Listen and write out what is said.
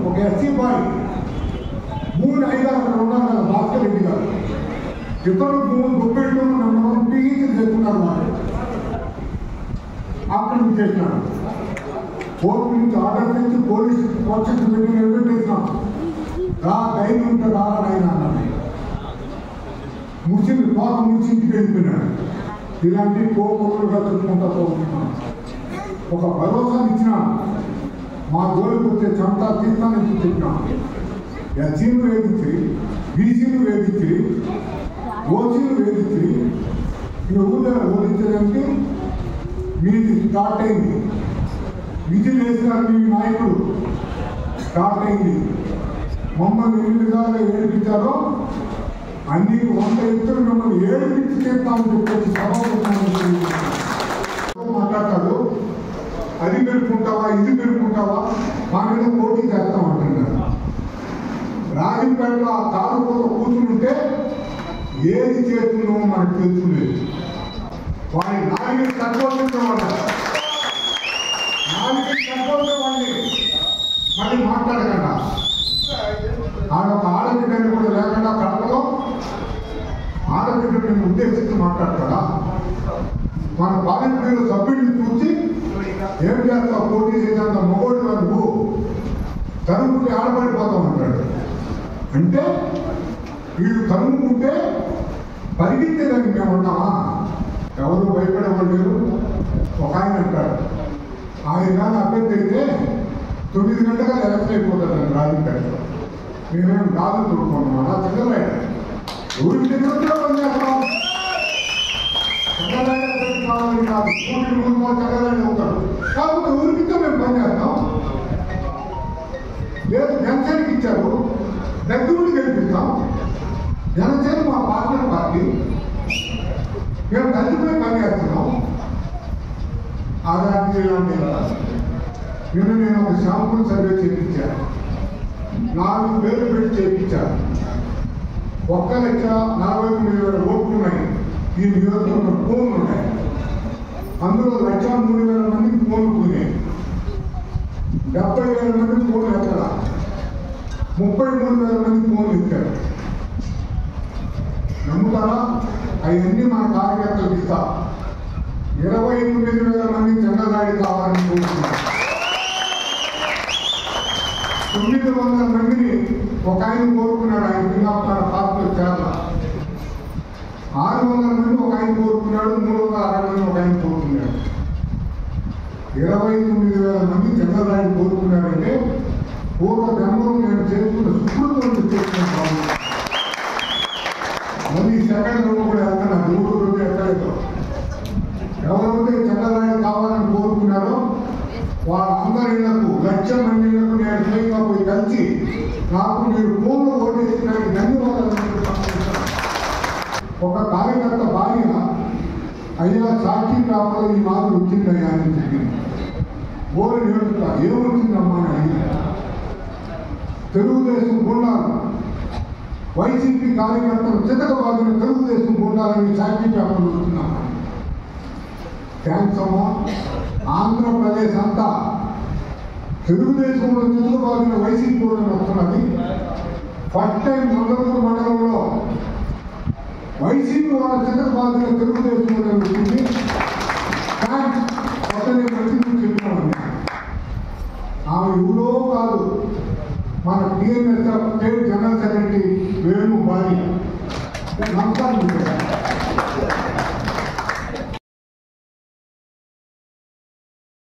ఒక SC bye భూమిని ఐదారు అక్కడ ఉన్నారు కదా భాస్కర్ రెడ్డి గారు ఇతరులు భూములు గుప్పెట్టుకుని నన్ను పీకి తెచ్చుకున్నారు వాళ్ళు ఆక్రమించేసినాడు కోర్టు నుంచి ఆర్డర్ తెచ్చి పోలీసు ప్రాసెస్ పెట్టి నిలబెట్టేసినాం రా ధైర్యం ఉంటే రారా నాయనా అన్నాడు ముడిచింది తోక ముడిచి ఇంటికి వెళ్ళిపోయినాడు ఇలాంటి కోపములుగా చుట్టుకుంటా పోతున్నాం ఒక భరోసాని ఇచ్చిన మా జోలికి వచ్చే చెమటా తీర్థాన్ని చెప్పినాం ఎస్సీలు వేధించి బీసీలు వేధించి ఓసీలు వేధించి ఈ ఊళ్ళో ఓడించడానికి మీది స్టార్ట్ అయింది విధులు వేసినారు మీ నాయకుడు స్టార్ట్ అయింది మమ్మల్ని ఎన్ని విధాలుగా ఏడిపించారో అన్ని వంద ఎత్తులు మిమ్మల్ని ఏడిపించి చేస్తామని చెప్పేసి సభాపతి మాట్లాడతాడు అది పెట్టుకుంటావా ఇది పెట్టుకుంటావా మా మీద పోటీ చేస్తాం అంటున్నారు రాజంపేటలో ఆ తాలూకులో కూర్చుంటే ఏది చేస్తుందో మనకు తెలుసులేదు వాడి నాలుగు తగ్గొచ్చేవాడు నాలుగు తగ్గొచ్చే వాడిని మళ్ళీ మాట్లాడకుండా ఆడొక ఆడబిడ్డని కూడా లేకుండా కడపలో ఆడబిడ్డని ఉద్దేశించి మాట్లాడతాడా మన పార్లమెంట్ సభ్యుడిని చూసి ఏం చేస్తావు పోటీ చేసేంత మగోడు నువ్వు తరుముకుంటే ఆడబడిపోతాం అంటాడు అంటే వీళ్ళు తరుముకుంటే పరిగెత్తేదానికి మేము ఉన్నామా ఎవరు భయపడేవాళ్ళు లేరు ఒక ఆయన అంటాడు ఆయన కానీ అభ్యర్థి అయితే తొమ్మిది గంటగా ఎలక్షన్ అయిపోతుందండి రాజంపేటలో మేమేం కాదు చూడుకున్నాం అలా చంద్రబాయు ఊరికి దగ్గర పనిచేస్తాం చంద్రబాయు కావాలని కాదు ఊరికి ముందు చంద్రబాయు అవుతాడు కాకపోతే ఊరికితో మేము పనిచేస్తాం లేదు జనసేనకి ఇచ్చారు దగ్గరుండి గెలిపిస్తాం జనసేన మా పార్ట్నర్ పార్టీ మేము కలిసిపోయి పనిచేస్తున్నాం అలాంటి ఇలాంటి నిన్న నేను ఒక శాంపుల్ సర్వే చేయించాను నాలుగు పేర్లు పెట్టి చేయించాను ఒక్క లక్ష నలభై తొమ్మిది వేల ఓట్లు ఉన్నాయి ఈ నియోజకవర్గం ఫోన్లు ఉన్నాయి అందులో లక్ష మూడు వేల మందికి ఫోన్లు పోయినాయి డెబ్బై వేల మందికి ఫోన్లు ఎక్కడ ముప్పై మూడు వేల మందికి ఫోన్లు ఇచ్చారు నమ్ముతారా అవన్నీ మన కార్యకర్తలకు ఇస్తా ఇరవై తొమ్మిది వేల మంది చంద్రగాడి కావాలని కోరుతున్నారు తొమ్మిది వందల మందిని ఒక ఆయన కోరుకున్నాడు ఆయన పింగాపాల పార్టీలో చేరాల ఆరు వందల మంది ఒక ఆయన కోరుకున్నాడు మూడు వందల అరవై మంది ఒక ఆయన కోరుకున్నాడు ఇరవై తొమ్మిది వేల మంది చంద్రరాయుడు కోరుకున్నాడంటే పూర్వ జన్మలో నేను చేసుకున్న సుకృతం చేసుకున్నాను మళ్ళీ సెకండ్ రౌండ్ కూడా వెళ్తున్నా మూడు రోజు ఎక్కలేదు ఎవరైతే చంద్రరాయుడు కావాలని కోరుకున్నారో వాళ్ళందరిళ్లకు లక్ష మంది ఇళ్లకు నేను స్వయంగా పోయి కలిసి నాకు మీరు ఫోన్లో ఓటేసినానికి ధన్యవాదాలు తెలుపుతున్నాను. ఒక కార్యకర్త భార్య అయ్యా సాక్షి కాపలో ఈ మాట వచ్చిందయ్యా అని చెప్పింది ఓరి నేడుతా ఏమొచ్చిందమ్మా అని అడిగింది తెలుగుదేశం గుండాలు వైసీపీ కార్యకర్తలు చితకబాదిన తెలుగుదేశం గుండాలని సాక్షి పేపర్లు వస్తున్నామా థ్యాంక్స్ అమ్మా ఆంధ్రప్రదేశ్ అంతా తెలుగుదేశంలో చితకబాదిన వైసీపీ కూడా వస్తున్నది ఫస్ట్ టైం మంగళూరు మండలంలో వైసీపీ వాళ్ళ చితకబాదిన తెలుగుదేశంలో వచ్చింది థ్యాంక్స్ అతని ప్రతి చెప్పినాను ఆమె ఎవరో కాదు మన TNS state general secretary Venu భార్య నమస్కారం